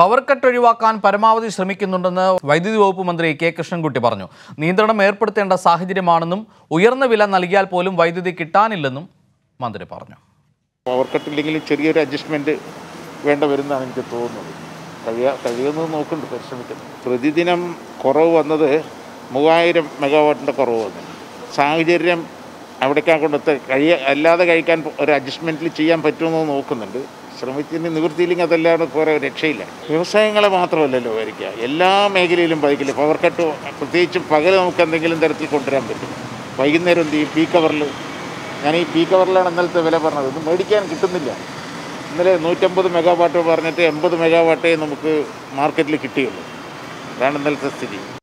power cut ഒഴിവാക്കാൻ പരമാവധി ശ്രമിക്കുന്നുണ്ടെന്ന് വൈദ്യുതി വകുപ്പ് മന്ത്രി കെ കൃഷ്ണൻകുട്ടി പറഞ്ഞു നിയന്ത്രണം ഏർപ്പെടുത്തേണ്ട സാഹചര്യമാണെന്നും ഉയർന്ന വില നൽകിയാൽ പോലും വൈദ്യുതി കിട്ടാനില്ലെന്നും മന്ത്രി പറഞ്ഞു പവർ കട്ടില്ലെങ്കിലും ചെറിയൊരു അഡ്ജസ്റ്റ്മെൻറ്റ് വേണ്ട വരുന്നതാണ് എനിക്ക് തോന്നുന്നത് കഴിയ കഴിയുന്നത് നോക്കുന്നുണ്ട് പരിശ്രമിക്കുന്നു പ്രതിദിനം കുറവ് വന്നത് മൂവായിരം മെഗാവാട്ടിൻ്റെ കുറവ് വന്നു സാഹചര്യം അവിടേക്കാ കൊണ്ടെത്ത കഴിയ അല്ലാതെ കഴിക്കാൻ ഒരു അഡ്ജസ്റ്റ്മെൻറ്റിൽ ചെയ്യാൻ പറ്റുമെന്ന് നോക്കുന്നുണ്ട് ശ്രമിച്ചതിന് നിവൃത്തിയില്ലെങ്കിൽ അതല്ലാതെ കുറേ രക്ഷയില്ല വ്യവസായങ്ങളെ മാത്രമല്ലല്ലോ വരിക്കുക എല്ലാ മേഖലയിലും ബാധിക്കില്ല പവർ കട്ട് പ്രത്യേകിച്ചും പകൽ നമുക്ക് എന്തെങ്കിലും തരത്തിൽ കൊണ്ടുവരാൻ പറ്റും വൈകുന്നേരം എന്ത് ചെയ്യും പീക്ക് അവറിൽ ഞാൻ ഈ പീക്ക് അവറിലാണ് ഇന്നലത്തെ വില പറഞ്ഞത് ഇത് മേടിക്കാൻ കിട്ടുന്നില്ല ഇന്നലെ നൂറ്റമ്പത് മെഗാവാട്ട് പറഞ്ഞിട്ട് എൺപത് മെഗാവാട്ടേ നമുക്ക് മാർക്കറ്റിൽ കിട്ടിയുള്ളൂ അതാണ് ഇന്നലത്തെ സ്ഥിതി